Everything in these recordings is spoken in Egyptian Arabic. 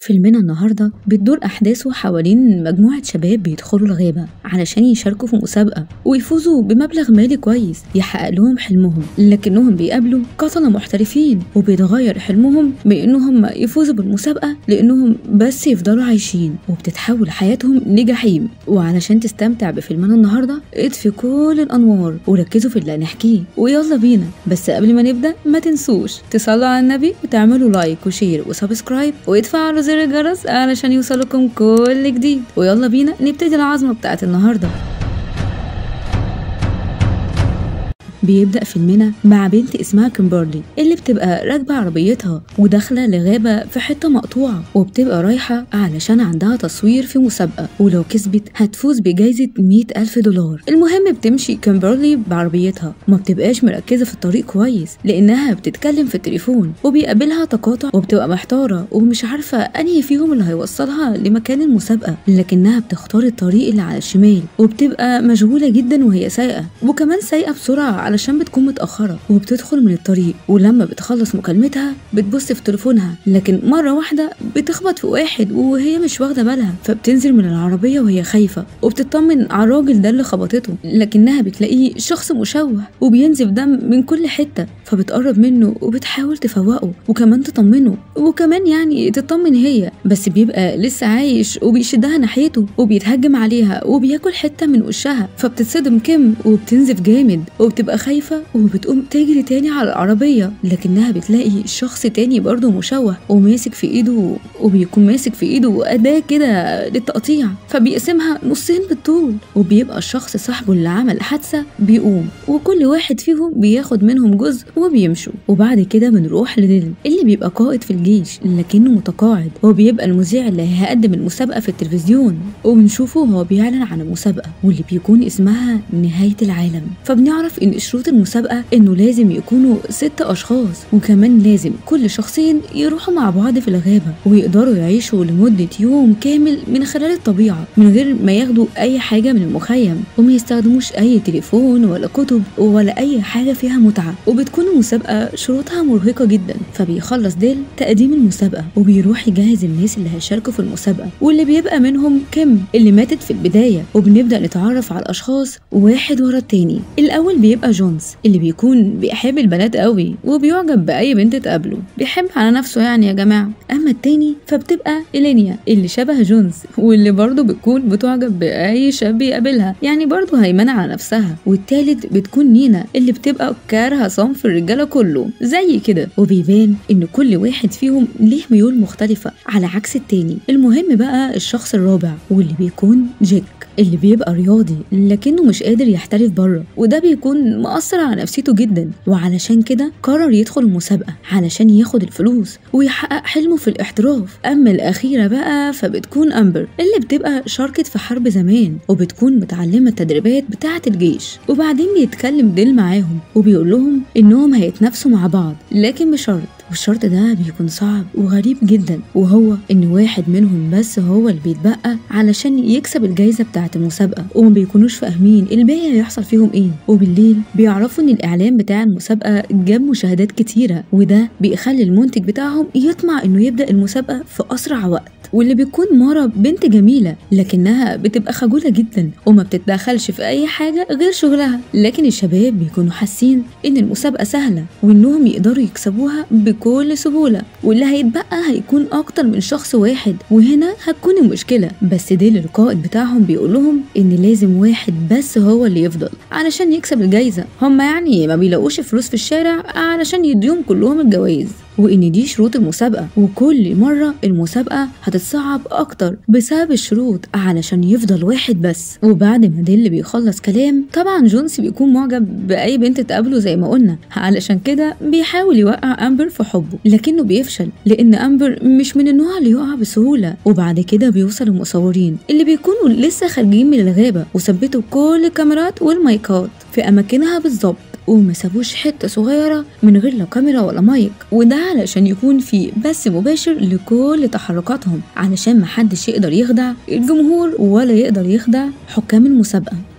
فيلمنا النهاردة بتدور أحداثه حوالين مجموعة شباب بيدخلوا الغابة علشان يشاركوا في مسابقة ويفوزوا بمبلغ مالي كويس يحقق لهم حلمهم لكنهم بيقابلوا قتلة محترفين وبيتغير حلمهم من إنهم يفوزوا بالمسابقة لإنهم بس يفضلوا عايشين وبتتحول حياتهم لجحيم وعلشان تستمتع بفيلمنا النهاردة اطفي كل الأنوار وركزوا في اللي هنحكيه ويلا بينا بس قبل ما نبدأ ما تنسوش تصلوا على النبي وتعملوا لايك وشير وسبسكرايب وتفعلوا زر الجرس علشان يوصلكم كل جديد ويلا بينا نبتدي العظمة بتاعت النهارده بيبدأ فيلمنا مع بنت اسمها كيمبرلي اللي بتبقى راكبة عربيتها وداخلة لغابة في حتة مقطوعة وبتبقى رايحة علشان عندها تصوير في مسابقة ولو كسبت هتفوز بجايزة مية ألف دولار المهم بتمشي كيمبرلي بعربيتها ما بتبقاش مركزة في الطريق كويس لأنها بتتكلم في التليفون وبيقابلها تقاطع وبتبقى محتارة ومش عارفة أنهي فيهم اللي هيوصلها لمكان المسابقة لكنها بتختار الطريق اللي على الشمال وبتبقى مشغولة جدا وهي سايقة وكمان سايقة بسرعة علشان بتكون متأخرة وبتدخل من الطريق ولما بتخلص مكالمتها بتبص في تليفونها لكن مرة واحدة بتخبط في واحد وهي مش واخدة بالها فبتنزل من العربية وهي خايفة وبتطمن على الراجل ده اللي خبطته لكنها بتلاقيه شخص مشوه وبينزف دم من كل حتة فبتقرب منه وبتحاول تفوقه وكمان تطمنه وكمان يعني تطمن هي بس بيبقى لسه عايش وبيشدها ناحيته وبيتهجم عليها وبياكل حتة من وشها فبتتصدم كيم وبتنزف جامد وبتبقى خايفة وبتقوم تجري تاني على العربية لكنها بتلاقي شخص تاني برضه مشوه وماسك في ايده وبيكون ماسك في ايده أداة كده للتقطيع فبيقسمها نصين بالطول وبيبقى الشخص صاحبه اللي عمل حادثة بيقوم وكل واحد فيهم بياخد منهم جزء وبيمشوا وبعد كده بنروح لديل اللي بيبقى قائد في الجيش لكنه متقاعد وبيبقى المذيع اللي هيقدم المسابقة في التلفزيون وبنشوفه هو بيعلن عن المسابقة واللي بيكون اسمها نهاية العالم فبنعرف ان شروط المسابقة انه لازم يكونوا ست اشخاص وكمان لازم كل شخصين يروحوا مع بعض في الغابة ويقدروا يعيشوا لمدة يوم كامل من خلال الطبيعة من غير ما ياخدوا اي حاجة من المخيم وما يستخدموش اي تليفون ولا كتب ولا اي حاجة فيها متعة وبتكون المسابقة شروطها مرهقة جدا فبيخلص ديل تقديم المسابقة وبيروح يجهز الناس اللي هيشاركوا في المسابقة واللي بيبقى منهم كيم اللي ماتت في البداية وبنبدأ نتعرف على الأشخاص واحد ورا التاني الأول بيبقى جونز اللي بيكون بيحب البنات قوي وبيعجب بأي بنت تقابله بيحب على نفسه يعني يا جماعة أما التاني فبتبقى إلينيا اللي شبه جونز واللي برضه بتكون بتعجب بأي شاب يقابلها يعني برضه هيمنة على نفسها والتالت بتكون نينا اللي بتبقى كارهة صنف الرجالة كله زي كده وبيبان إن كل واحد فيهم ليه ميول مختلفة على عكس التاني المهم بقى الشخص الرابع واللي بيكون جيك اللي بيبقى رياضي لكنه مش قادر يحترف بره وده بيكون مأثر على نفسيته جدا وعلشان كده قرر يدخل المسابقة علشان ياخد الفلوس ويحقق حلمه في الاحتراف أما الأخيرة بقى فبتكون أمبر اللي بتبقى شاركت في حرب زمان وبتكون متعلمة التدريبات بتاعة الجيش وبعدين بيتكلم ديل معاهم وبيقول لهم إنهم هيتنافسوا مع بعض لكن بشرط والشرط ده بيكون صعب وغريب جدا وهو ان واحد منهم بس هو اللي بيتبقى علشان يكسب الجايزه بتاعه المسابقه وما بيكونوش فاهمين الباقي هيحصل فيهم ايه وبالليل بيعرفوا ان الاعلان بتاع المسابقه جاب مشاهدات كتيره وده بيخلي المنتج بتاعهم يطمع انه يبدا المسابقه في اسرع وقت واللي بيكون مارا بنت جميلة لكنها بتبقى خجولة جدا وما بتتدخلش في أي حاجة غير شغلها لكن الشباب بيكونوا حاسين إن المسابقة سهلة وإنهم يقدروا يكسبوها بكل سهولة واللي هيتبقى هيكون أكتر من شخص واحد وهنا هتكون المشكلة بس ديل القائد بتاعهم بيقول لهم إن لازم واحد بس هو اللي يفضل علشان يكسب الجايزة هما يعني ما بيلاقوش فلوس في الشارع علشان يديهم كلهم الجوائز وإن دي شروط المسابقة وكل مرة المسابقة هتتصعب أكتر بسبب الشروط علشان يفضل واحد بس وبعد ما ديل بيخلص كلام طبعا جونس بيكون معجب بأي بنت تقابله زي ما قلنا علشان كده بيحاول يوقع أمبر في حبه لكنه بيفشل لأن أمبر مش من النوع اللي يقع بسهولة وبعد كده بيوصل المصورين اللي بيكونوا لسه خارجين من الغابة وثبتوا كل الكاميرات والمايكات في أماكنها بالظبط وما سابوش حته صغيره من غير لا كاميرا ولا مايك وده علشان يكون في بث مباشر لكل تحركاتهم علشان محدش يقدر يخدع الجمهور ولا يقدر يخدع حكام المسابقه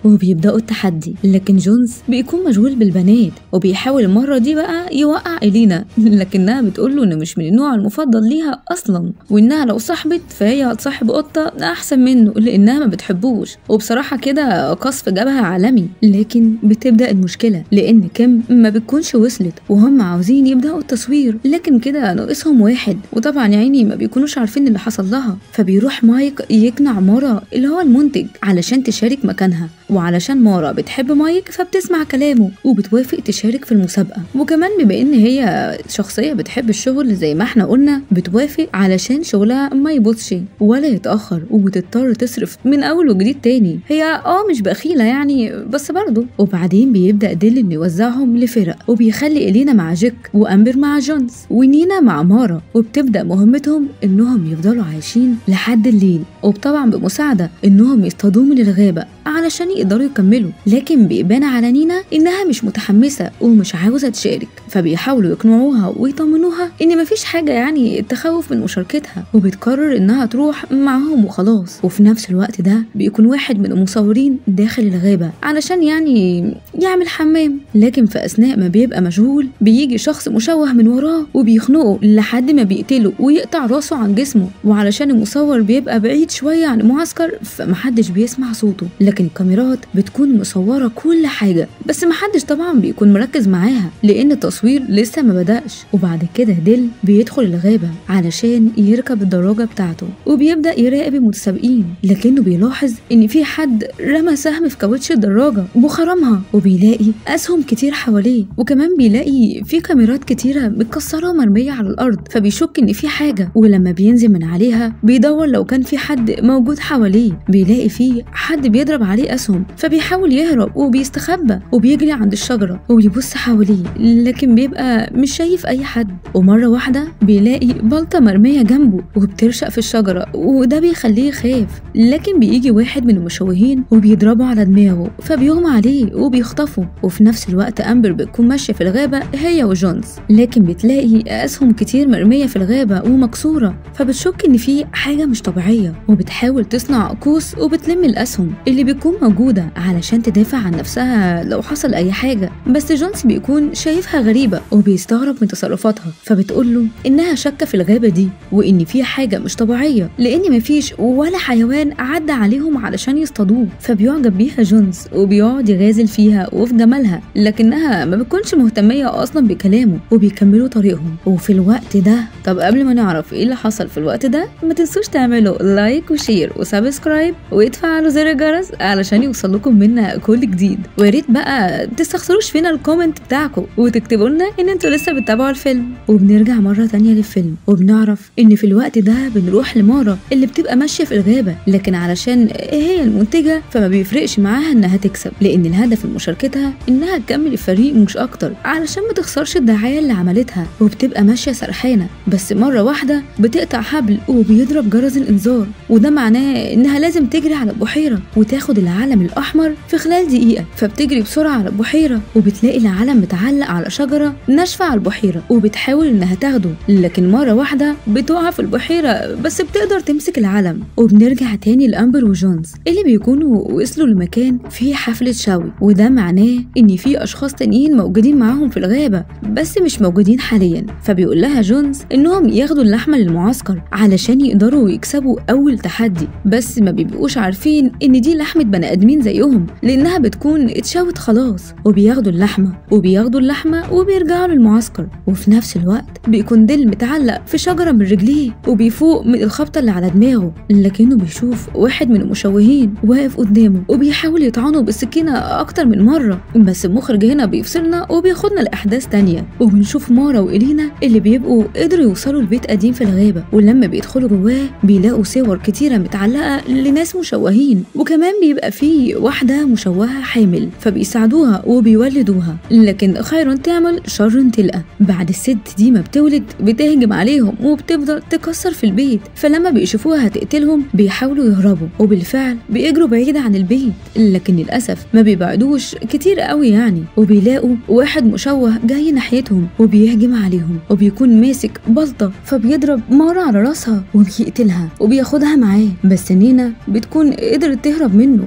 وبيبدأوا التحدي لكن جونز بيكون مشغول بالبنات وبيحاول المرة دي بقى يوقع إلينا لكنها بتقول له إنه مش من النوع المفضل ليها أصلا وإنها لو صاحبت فهي هتصاحب قطة أحسن منه لأنها ما بتحبوش وبصراحة كده قصف جبهة عالمي لكن بتبدأ المشكلة لأن كيم ما بتكونش وصلت وهم عاوزين يبدأوا التصوير لكن كده ناقصهم واحد وطبعا يا عيني ما بيكونوش عارفين اللي حصل لها فبيروح مايك يقنع مارا اللي هو المنتج علشان تشارك مكانها وعلشان مارا بتحب مايك فبتسمع كلامه وبتوافق تشارك في المسابقة وكمان بما ان هي شخصية بتحب الشغل زي ما احنا قلنا بتوافق علشان شغلها ما يبوظش ولا يتأخر وبتضطر تصرف من اول وجديد تاني هي اه مش بخيلة يعني بس برضه وبعدين بيبدأ ديل انه يوزعهم لفرق وبيخلي إلينا مع جيك وأمبر مع جونز ونينا مع مارا وبتبدأ مهمتهم انهم يفضلوا عايشين لحد الليل وطبعا بمساعدة انهم يصطادوه من الغابة علشان يقدروا يكملوا لكن بيبان على نينا انها مش متحمسة ومش عاوزة تشارك فبيحاولوا يقنعوها ويطمنوها ان مفيش حاجة يعني تخوف من مشاركتها وبتقرر انها تروح معاهم وخلاص وفي نفس الوقت ده بيكون واحد من المصورين داخل الغابة علشان يعني يعمل حمام لكن في اثناء ما بيبقى مشغول بيجي شخص مشوه من وراه وبيخنقه لحد ما بيقتله ويقطع راسه عن جسمه وعلشان المصور بيبقى بعيد شوية عن المعسكر فمحدش بيسمع صوته لكن الكاميرات بتكون مصورة كل حاجة بس محدش طبعا بيكون مركز معاها لأن التصوير لسه ما بدأش وبعد كده ديل بيدخل الغابة علشان يركب الدراجة بتاعته وبيبدأ يراقب المتسابقين لكنه بيلاحظ إن في حد رمى سهم في كاوتش الدراجة وخرمها وبيلاقي أسهم كتير حواليه وكمان بيلاقي في كاميرات كتيرة متكسرة ومرمية على الأرض فبيشك إن في حاجة ولما بينزل من عليها بيدور لو كان في حد موجود حواليه بيلاقي فيه حد بيضرب عليه أسهم فبيحاول يهرب وبيستخبى وبيجري عند الشجرة وبيبص حواليه لكن بيبقى مش شايف أي حد ومرة واحدة بيلاقي بلطة مرمية جنبه وبترشق في الشجرة وده بيخليه يخاف لكن بيجي واحد من المشوهين وبيضربه على دماغه فبيغمى عليه وبيخطفه وفي نفس الوقت أمبر بتكون ماشية في الغابة هي وجونز لكن بتلاقي أسهم كتير مرمية في الغابة ومكسورة فبتشك إن في حاجة مش طبيعية وبتحاول تصنع قوس وبتلم الأسهم اللي بتكون موجودة علشان تدافع عن نفسها لو حصل أي حاجة بس جونز بيكون شايفها غريبة وبيستغرب من تصرفاتها فبتقول له إنها شاكة في الغابة دي وإن في حاجة مش طبيعية لأن مفيش ولا حيوان عدى عليهم علشان يصطادوه فبيعجب بيها جونز وبيقعد يغازل فيها وفي جمالها لكنها ما بتكونش مهتمية أصلا بكلامه وبيكملوا طريقهم وفي الوقت ده طب قبل ما نعرف ايه اللي حصل في الوقت ده ما تنسوش تعملوا لايك وشير وسبسكرايب وتفعلوا زر الجرس علشان يوصل لكم منا كل جديد ويا ريت بقى تستخسروش فينا الكومنت بتاعكم وتكتبوا لنا ان انتوا لسه بتتابعوا الفيلم وبنرجع مرة تانية للفيلم وبنعرف ان في الوقت ده بنروح لمارا اللي بتبقى ماشية في الغابة لكن علشان هي المنتجة فما بيفرقش معاها انها تكسب لان الهدف من مشاركتها انها تكمل الفريق مش اكتر علشان ما تخسرش الدعاية اللي عملتها وبتبقى ماشية سرحانة بس مرة واحدة بتقطع حبل وبيضرب جرس الانذار وده معناه انها لازم تجري على البحيرة وتاخد العلم الاحمر في خلال دقيقة فبتجري بسرعة على البحيرة وبتلاقي العلم متعلق على شجرة ناشفة على البحيرة وبتحاول انها تاخده لكن مرة واحدة بتقع في البحيرة بس بتقدر تمسك العلم وبنرجع تاني لأمبر وجونز اللي بيكونوا وصلوا لمكان فيه حفلة شوي وده معناه ان في اشخاص تانيين موجودين معاهم في الغابة بس مش موجودين حاليا فبيقول لها جونز انهم ياخدوا اللحمة للمعسكر علشان يقدروا يكسبوا اول تحدي بس ما بيبقوش عارفين ان دي لحمة بني ادمين زيهم لانها بتكون اتشوت خلاص وبياخدوا اللحمة وبياخدوا اللحمة وبيرجعوا للمعسكر وفي نفس الوقت بيكون ديل متعلق في شجرة من رجليه وبيفوق من الخبطة اللي على دماغه لكنه بيشوف واحد من المشوهين واقف قدامه وبيحاول يطعنه بالسكينة أكتر من مرة بس المخرج هنا بيفصلنا وبياخدنا لأحداث تانية وبنشوف مارا وإلينا اللي بيبقوا قدروا يوصلوا لبيت قديم في الغابة ولما بيدخلوا جواه بيلاقوا صور كتيرة متعلقة لناس مشوهين وكمان بيبقى فيه واحدة مشوهة حامل فبيساعدوها وبيولدوها لكن خير تعمل شر تلقى بعد الست دي ما بتولد بتهجم عليهم وبتفضل تكسر في البيت فلما بيشوفوها هتقتلهم بيحاولوا يهربوا وبالفعل بيجروا بعيد عن البيت لكن للأسف ما بيبعدوش كتير قوي يعني وبيلاقوا واحد مشوه جاي ناحيتهم وبيهجم عليهم وبيكون ماسك بلطة فبيضرب مارا على راسها وبيقتلها وبياخدها معاه بس نينا بتكون قدرت تهرب منه وبتحاول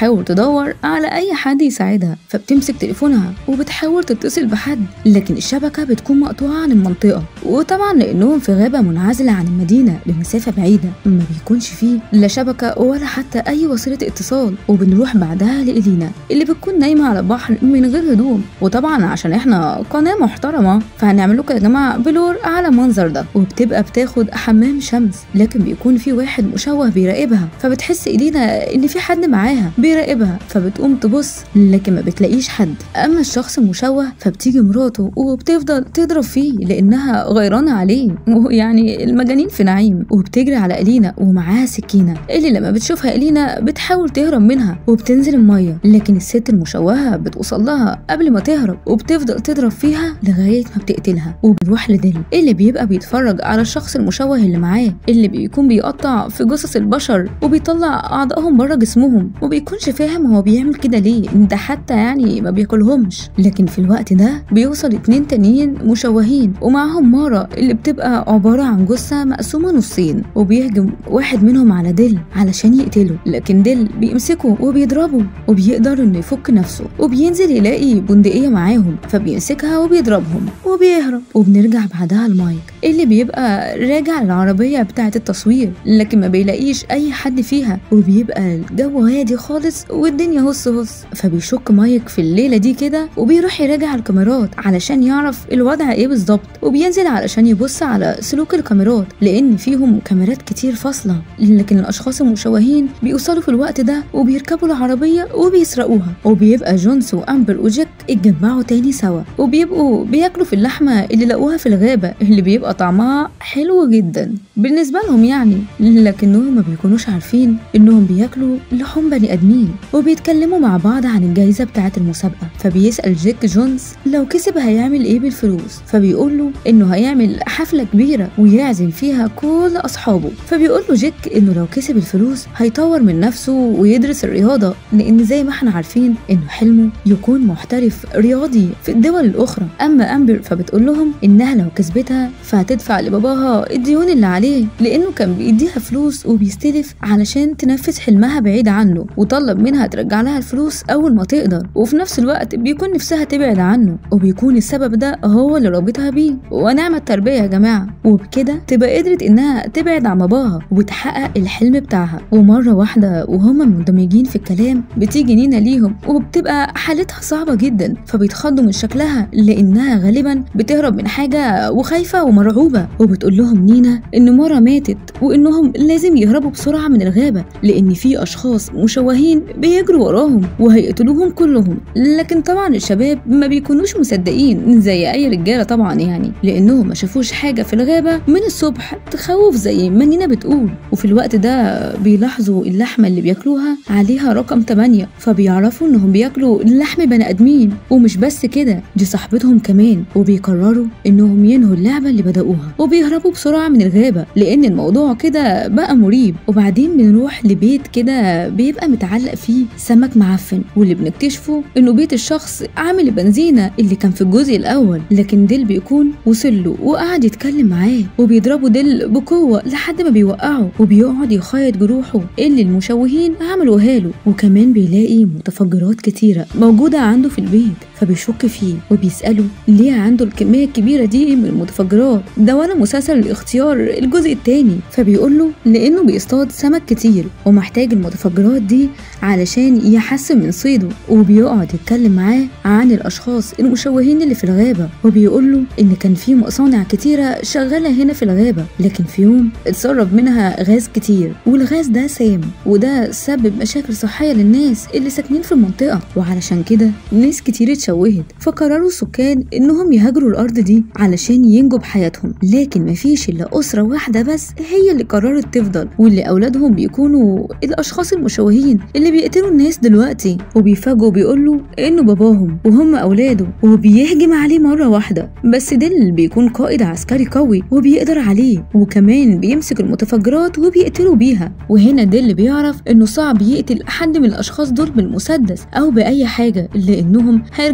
بتحاول تدور على أي حد يساعدها فبتمسك تليفونها وبتحاول تتصل بحد لكن الشبكة بتكون مقطوعة عن المنطقة وطبعا لأنهم في غابة منعزلة عن المدينة بمسافة بعيدة ما بيكونش فيه لا شبكة ولا حتى أي وسيلة اتصال وبنروح بعدها لإلينا اللي بتكون نايمة على البحر من غير هدوم وطبعا عشان احنا قناة محترمة فهنعمل لكم يا جماعة بلور على المنظر ده وبتبقى بتاخد حمام شمس لكن بيكون في واحد مشوه بيراقبها فبتحس إلينا إن في حد معاها بيراقبها فبتقوم تبص لكن ما بتلاقيش حد أما الشخص المشوه فبتيجي مراته وبتفضل تضرب فيه لأنها غيرانة عليه يعني المجانين في نعيم وبتجري على إلينا ومعاها سكينة اللي لما بتشوفها إلينا بتحاول تهرب منها وبتنزل المية لكن الست المشوهة بتوصل لها قبل ما تهرب وبتفضل تضرب فيها لغاية ما بتقتلها وبنروح لديل اللي بيبقى بيتفرج على الشخص المشوه اللي معاه اللي بيكون بيقطع في جثث البشر وبيطلع أعضائهم بره جسمهم وبيكونش فاهم هو بيعمل كده ليه ده حتى يعني ما بياكلهمش لكن في الوقت ده بيوصل اتنين تانيين مشوهين ومعاهم مارا اللي بتبقى عبارة عن جثة مقسومة نصين وبيهجم واحد منهم على ديل علشان يقتله لكن ديل بيمسكه وبيضربه وبيقدر انه يفك نفسه وبينزل يلاقي بندقية معاهم فبيمسكها وبيضربهم وبيهرب وبنرجع بعدها المايك اللي بيبقى راجع العربية بتاعة التصوير لكن ما بيلاقيش أي حد فيها وبيبقى الجو هادي خالص والدنيا هص هص فبيشك مايك في الليلة دي كده وبيروح يراجع الكاميرات علشان يعرف الوضع ايه بالظبط وبينزل علشان يبص على سلوك الكاميرات لأن فيهم كاميرات كتير فاصلة لكن الأشخاص المشوهين بيوصلوا في الوقت ده وبيركبوا العربية وبيسرقوها وبيبقى جونس وأمبر وجيك اتجمعوا تاني سوا وبيبقوا بياكلوا في اللحمة اللي لقوها في الغابة اللي بيبقى طعمها حلو جدا بالنسبة لهم يعني لكنهم ما بيكونوش عارفين إنهم بياكلوا لحوم بني آدمين وبيتكلموا مع بعض عن الجايزة بتاعة المسابقة فبيسأل جيك جونز لو كسب هيعمل إيه بالفلوس فبيقول له إنه هيعمل حفلة كبيرة ويعزم فيها كل أصحابه فبيقول له جيك إنه لو كسب الفلوس هيطور من نفسه ويدرس الرياضة لأن زي ما احنا عارفين إنه حلمه يكون محترف رياضي في الدول الأخرى أما أمبر فبتقول لهم إنها لو كسبتها فهتدفع لباباها الديون اللي عليه لأنه كان بيديها فلوس وبيستلف علشان تنفذ حلمها بعيد عنه وطلب منها ترجع لها الفلوس أول ما تقدر وفي نفس الوقت بيكون نفسها تبعد عنه وبيكون السبب ده هو اللي رابطها بيه ونعم التربية يا جماعة وبكده تبقى قدرت إنها تبعد عن باباها وتحقق الحلم بتاعها ومرة واحدة وهما مندمجين في الكلام بتيجي نينا ليهم وبتبقى حالتها صعبة جدا فبيتخضوا من شكلها لأنها غالبا بتهرب من حاجة وخايفة ومرعوبة وبتقول لهم نينا إن مرة ماتت وإنهم لازم يهربوا بسرعة من الغابة لأن في أشخاص مشوهين بيجروا وراهم وهيقتلوهم كلهم لكن طبعا الشباب ما بيكونوش مصدقين زي أي رجالة طبعا يعني لأنهم ما شافوش حاجة في الغابة من الصبح تخوف زي ما نينا بتقول وفي الوقت ده بيلاحظوا اللحمة اللي بياكلوها عليها رقم 8 فبيعرفوا إنهم بياكلوا لحم بني آدمين ومش بس كده دي صاحبتهم كمان وبيقرروا إنهم ينهوا اللعبة اللي بدأوها وبيهربوا بسرعة من الغابة لأن الموضوع كده بقى مريب وبعدين بنروح لبيت كده بيبقى متعلق فيه سمك معفن واللي بنكتشفه إنه بيت الشخص عامل البنزينة اللي كان في الجزء الأول لكن ديل بيكون وصل له وقعد يتكلم معاه وبيضربوا ديل بقوة لحد ما بيوقعه وبيقعد يخيط جروحه اللي المشوهين عملوها له وكمان بيلاقي متفجرات كتيرة موجودة عنده في البيت فبيشك فيه وبيسأله ليه عنده الكمية الكبيرة دي من المتفجرات ده وانا مسلسل الاختيار الجزء التاني فبيقول له لانه بيصطاد سمك كتير ومحتاج المتفجرات دي علشان يحسن من صيده وبيقعد يتكلم معاه عن الاشخاص المشوهين اللي في الغابة وبيقول له ان كان في مصانع كتيرة شغالة هنا في الغابة لكن في يوم اتسرب منها غاز كتير والغاز ده سام وده سبب مشاكل صحية للناس اللي ساكنين في المنطقة وعلشان كده ناس كتير اتشوهت فقرروا السكان انهم يهاجروا الارض دي علشان ينجوا بحياتهم لكن مفيش الا اسره واحده بس هي اللي قررت تفضل واللي اولادهم بيكونوا الاشخاص المشوهين اللي بيقتلوا الناس دلوقتي وبيفاجئوا بيقولوا انه باباهم وهم اولاده وبيهجم عليه مره واحده بس ديل بيكون قائد عسكري قوي وبيقدر عليه وكمان بيمسك المتفجرات وبيقتلوا بيها وهنا ديل بيعرف انه صعب يقتل حد من الاشخاص دول بالمسدس او باي حاجه لانهم هيرجعوا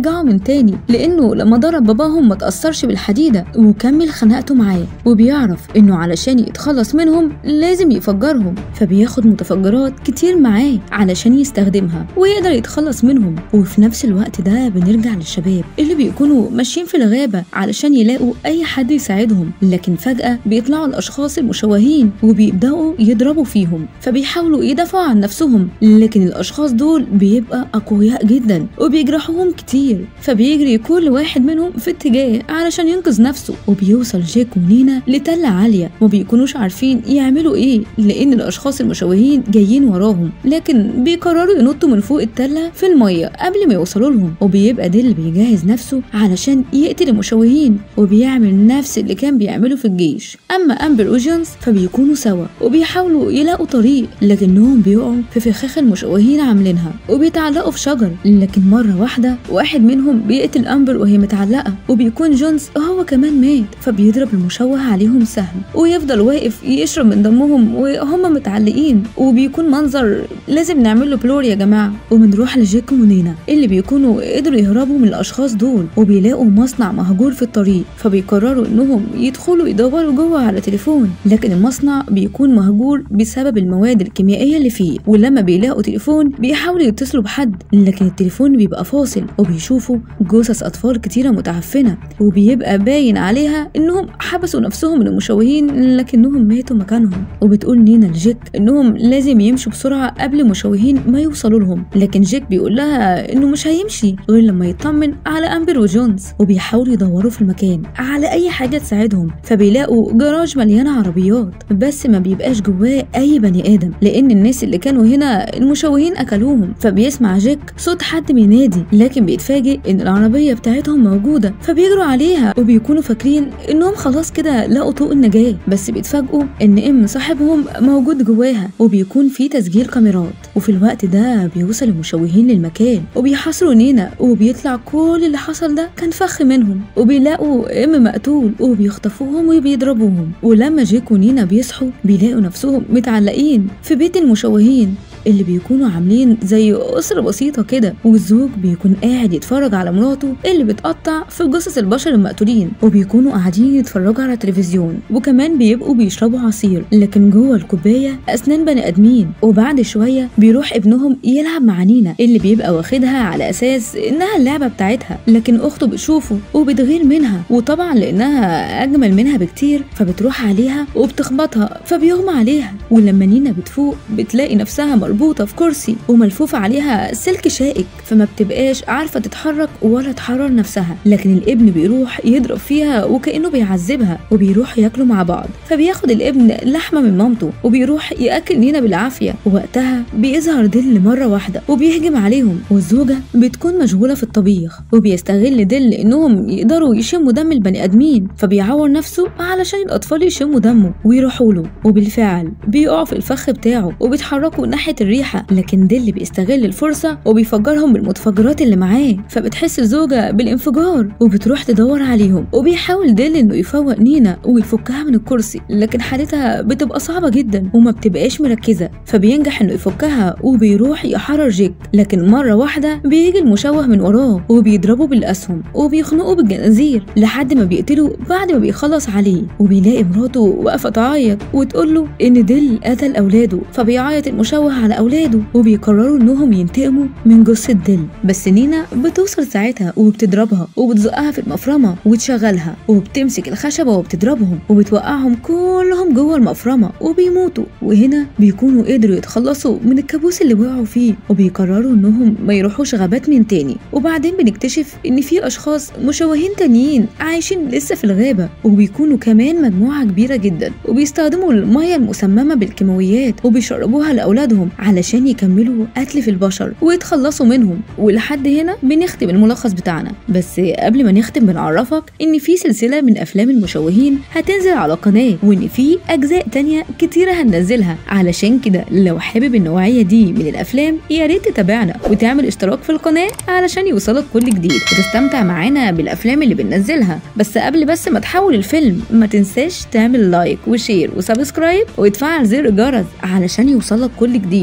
بيرجعوا من تاني لانه لما ضرب باباهم ما تاثرش بالحديده وكمل خناقته معاه وبيعرف انه علشان يتخلص منهم لازم يفجرهم فبياخد متفجرات كتير معاه علشان يستخدمها ويقدر يتخلص منهم وفي نفس الوقت ده بنرجع للشباب اللي بيكونوا ماشيين في الغابه علشان يلاقوا اي حد يساعدهم لكن فجاه بيطلعوا الاشخاص المشوهين وبيبداوا يضربوا فيهم فبيحاولوا يدافعوا عن نفسهم لكن الاشخاص دول بيبقى اقوياء جدا وبيجرحوهم كتير فبيجري كل واحد منهم في اتجاه علشان ينقذ نفسه وبيوصل جيك ونينا لتلة عالية وما بيكونوش عارفين يعملوا ايه لان الاشخاص المشوهين جايين وراهم لكن بيقرروا ينطوا من فوق التلة في المية قبل ما يوصلوا لهم وبيبقى ديل بيجهز نفسه علشان يقتل المشوهين وبيعمل نفس اللي كان بيعمله في الجيش اما امبر وجونز فبيكونوا سوا وبيحاولوا يلاقوا طريق لكنهم بيقعوا في فخاخ المشوهين عاملينها وبيتعلقوا في شجر لكن مرة واحدة واحد منهم بيقتل امبر وهي متعلقة وبيكون جونز هو كمان مات فبيضرب المشوه عليهم سهم ويفضل واقف يشرب من دمهم وهم متعلقين وبيكون منظر لازم نعمل له بلور يا جماعة وبنروح لجيك ونينا اللي بيكونوا قدروا يهربوا من الاشخاص دول وبيلاقوا مصنع مهجور في الطريق فبيقرروا انهم يدخلوا يدوروا جوه على تليفون لكن المصنع بيكون مهجور بسبب المواد الكيميائية اللي فيه ولما بيلاقوا تليفون بيحاولوا يتصلوا بحد لكن التليفون بيبقى فاصل وبيشوفوا جثث اطفال كتيرة متعفنة وبيبقى باين عليها انهم حبسوا نفسهم من المشوهين لكنهم ماتوا مكانهم وبتقول نينا لجيك انهم لازم يمشوا بسرعة قبل المشوهين ما يوصلوا لهم لكن جيك بيقول لها انه مش هيمشي غير لما يطمن على امبر وجونز وبيحاولوا يدوروا في المكان على اي حاجة تساعدهم فبيلاقوا جراج مليان عربيات بس ما بيبقاش جواه اي بني ادم لان الناس اللي كانوا هنا المشوهين اكلوهم فبيسمع جيك صوت حد بينادي لكن بيتفاجئ ان العربية بتاعتهم موجودة فبيجروا عليها وبيكونوا فاكرين انهم خلاص كده لقوا طوق النجاة بس بيتفاجئوا ان ام صاحبهم موجود جواها وبيكون في تسجيل كاميرات وفي الوقت ده بيوصل المشوهين للمكان وبيحاصروا نينا وبيطلع كل اللي حصل ده كان فخ منهم وبيلاقوا ام مقتول وبيخطفوهم وبيضربوهم ولما جيك ونينا بيصحوا بيلاقوا نفسهم متعلقين في بيت المشوهين اللي بيكونوا عاملين زي أسرة بسيطة كده والزوج بيكون قاعد يتفرج على مراته اللي بتقطع في جثث البشر المقتولين وبيكونوا قاعدين يتفرجوا على التلفزيون وكمان بيبقوا بيشربوا عصير لكن جوه الكوباية أسنان بني آدمين وبعد شوية بيروح ابنهم يلعب مع نينا اللي بيبقى واخدها على أساس إنها اللعبة بتاعتها لكن أخته بتشوفه وبتغير منها وطبعا لأنها أجمل منها بكتير فبتروح عليها وبتخبطها فبيغمى عليها ولما نينا بتفوق بتلاقي نفسها مربوطة في كرسي وملفوف عليها سلك شائك فما بتبقاش عارفة تتحرك ولا تحرر نفسها لكن الابن بيروح يضرب فيها وكأنه بيعذبها وبيروح ياكلوا مع بعض فبياخد الابن لحمة من مامته وبيروح يأكل نينا بالعافية ووقتها بيظهر دل مرة واحدة وبيهجم عليهم والزوجة بتكون مشغولة في الطبيخ وبيستغل دل انهم يقدروا يشموا دم البني ادمين فبيعور نفسه علشان الاطفال يشموا دمه ويروحوا له وبالفعل بيقعوا في الفخ بتاعه وبيتحركوا ناحية الريحة لكن دل بيستغل الفرصة وبيفجرهم بالمتفجرات اللي معاه فبتحس الزوجة بالانفجار وبتروح تدور عليهم وبيحاول دل انه يفوق نينا ويفكها من الكرسي لكن حالتها بتبقى صعبة جدا وما بتبقاش مركزة فبينجح انه يفكها وبيروح يحرر جيك لكن مرة واحدة بيجي المشوه من وراه وبيضربه بالاسهم وبيخنقه بالجنازير لحد ما بيقتله بعد ما بيخلص عليه وبيلاقي مراته واقفة تعيط وتقول له ان دل قتل اولاده فبيعيط المشوه على اولاده وبيقرروا انهم ينتقموا من جثة دل بس نينا بتوصل ساعتها وبتضربها وبتزقها في المفرمة وتشغلها وبتمسك الخشبة وبتضربهم وبتوقعهم كلهم جوه المفرمة وبيموتوا وهنا بيكونوا قدروا يتخلصوا من الكابوس اللي وقعوا فيه وبيقرروا انهم ما يروحوش غابات من تاني وبعدين بنكتشف ان في اشخاص مشوهين تانيين عايشين لسه في الغابة وبيكونوا كمان مجموعة كبيرة جدا وبيستخدموا المية المسممة بالكيماويات وبيشربوها لأولادهم علشان يكملوا قتل في البشر ويتخلصوا منهم ولحد هنا بنختم الملخص بتاعنا بس قبل ما نختم بنعرفك ان في سلسلة من افلام المشوهين هتنزل على قناة وان في اجزاء تانية كتيرة هننزلها علشان كده لو حابب النوعية دي من الافلام يا ريت تتابعنا وتعمل اشتراك في القناة علشان يوصلك كل جديد وتستمتع معانا بالافلام اللي بننزلها بس قبل بس ما تحول الفيلم ما تنساش تعمل لايك وشير وسبسكرايب وتفعل زر الجرس علشان يوصلك كل جديد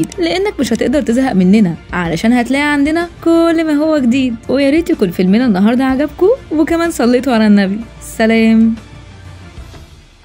لانك مش هتقدر تزهق مننا علشان هتلاقي عندنا كل ما هو جديد ويا ريت يكون فيلمنا النهارده عجبكم وكمان صليتوا على النبي سلام